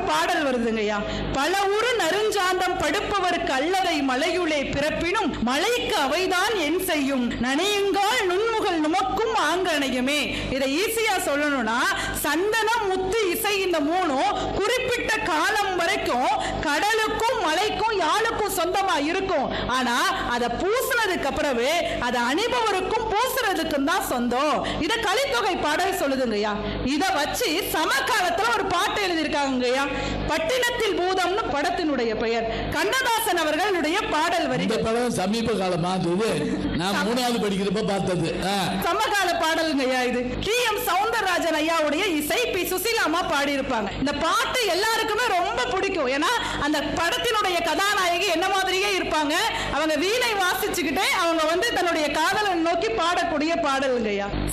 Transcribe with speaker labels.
Speaker 1: பாடல் வருதுங்கய்யா பல ஊரு நறுஞ்சாந்தம் படுப்பவருக்கு அல்லதை மலையுளே பிறப்பினும் மலைக்கு அவைதான் என் செய்யும் நனையுங்கால் நுண்முகல் நுமக்கும் ஆங்கணையுமே இதை ஈஸியா சொல்லணும்னா சந்தனம் முத்து இசை இந்த மூணும் குறிப்பிட்ட காலம் வரைக்கும் கடலுக்கும் மலைக்கும் யாழுக்கும் சொந்தமா இருக்கும் ஆனா அதை பூசுனதுக்கு அப்புறமே அதை அணிபவருக்கும் பூசுறதுக்கும் தான் சொந்தம் இத கலித்தொகை பாடல் சொல்லுதுங்கய்யா இத வச்சு சமகாலத்துல ஒரு பாட்டு எழுதியிருக்காங்கய்யா பட்டினத்தில் பூதம்னு படத்தினுடைய பெயர் கண்ணதாசன் அவர்களுடைய பாடல்
Speaker 2: இந்த
Speaker 1: வரிகள்
Speaker 2: படம் சமீப காலமா இது நான் மூணாவது படிக்கிறப்ப பார்த்தது ஆ.
Speaker 1: சமகால பாடலுங்கய்யா இது கி எம் சவுந்தரராஜன் ஐயாவுடைய இசை பி சுசீலாமா பாடியிருப்பாங்க இந்த பாட்டு எல்லாருக்குமே ரொம்ப பிடிக்கும் ஏன்னா அந்த படத்தினுடைய கதாநாயகி என்ன மாதிரியே இருப்பாங்க அவங்க வீணை வாசிச்சுக்கிட்டே அவங்க வந்து தன்னுடைய காதலன் நோக்கி பாடக்கூடிய பாடலுங்கய்யா